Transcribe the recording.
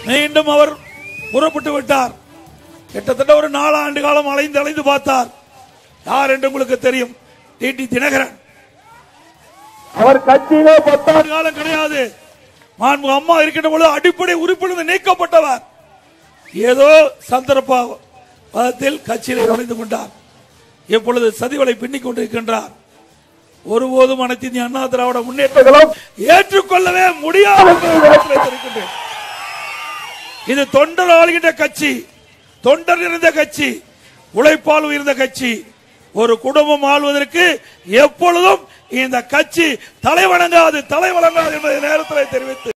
மீண்டும் அவர் புறப்பட்டு விட்டார் கிட்டத்தட்ட ஒரு நாலாண்டு காலம் அலைந்து அலைந்து பார்த்தார் யார் என்று உங்களுக்கு தெரியும் டிடி தினகரன் அவர் கட்சியிலே பத்தாண்டு ஆண்டு காலம் கிடையாது மாண்பு அம்மா இருக்கின்ற பொழுது அடிப்படை உறுப்பினர் நீக்கப்பட்டவர் ஏதோ சந்தர்ப்ப பதத்தில் கட்சியிலே நுழைந்து கொண்டார் இப்பொழுது சதிவலை பின்னிக் கொண்டிருக்கின்றார் ஒருபோதும் அனைத்து இந்திய அண்ணா திராவிட முன்னேற்றங்களும் ஏற்றுக்கொள்ளவே முடியாது என்பதை நேரத்தில் தெரிவிக்கின்றேன். இது தொண்டர் ஆளுகின்ற கட்சி தொண்டர் இருந்த கட்சி உழைப்பால் உயர்ந்த கட்சி ஒரு குடும்பம் ஆள்வதற்கு எப்பொழுதும் இந்த கட்சி தலை வணங்காது தலை வணங்காது என்பதை நேரத்தில் தெரிவித்து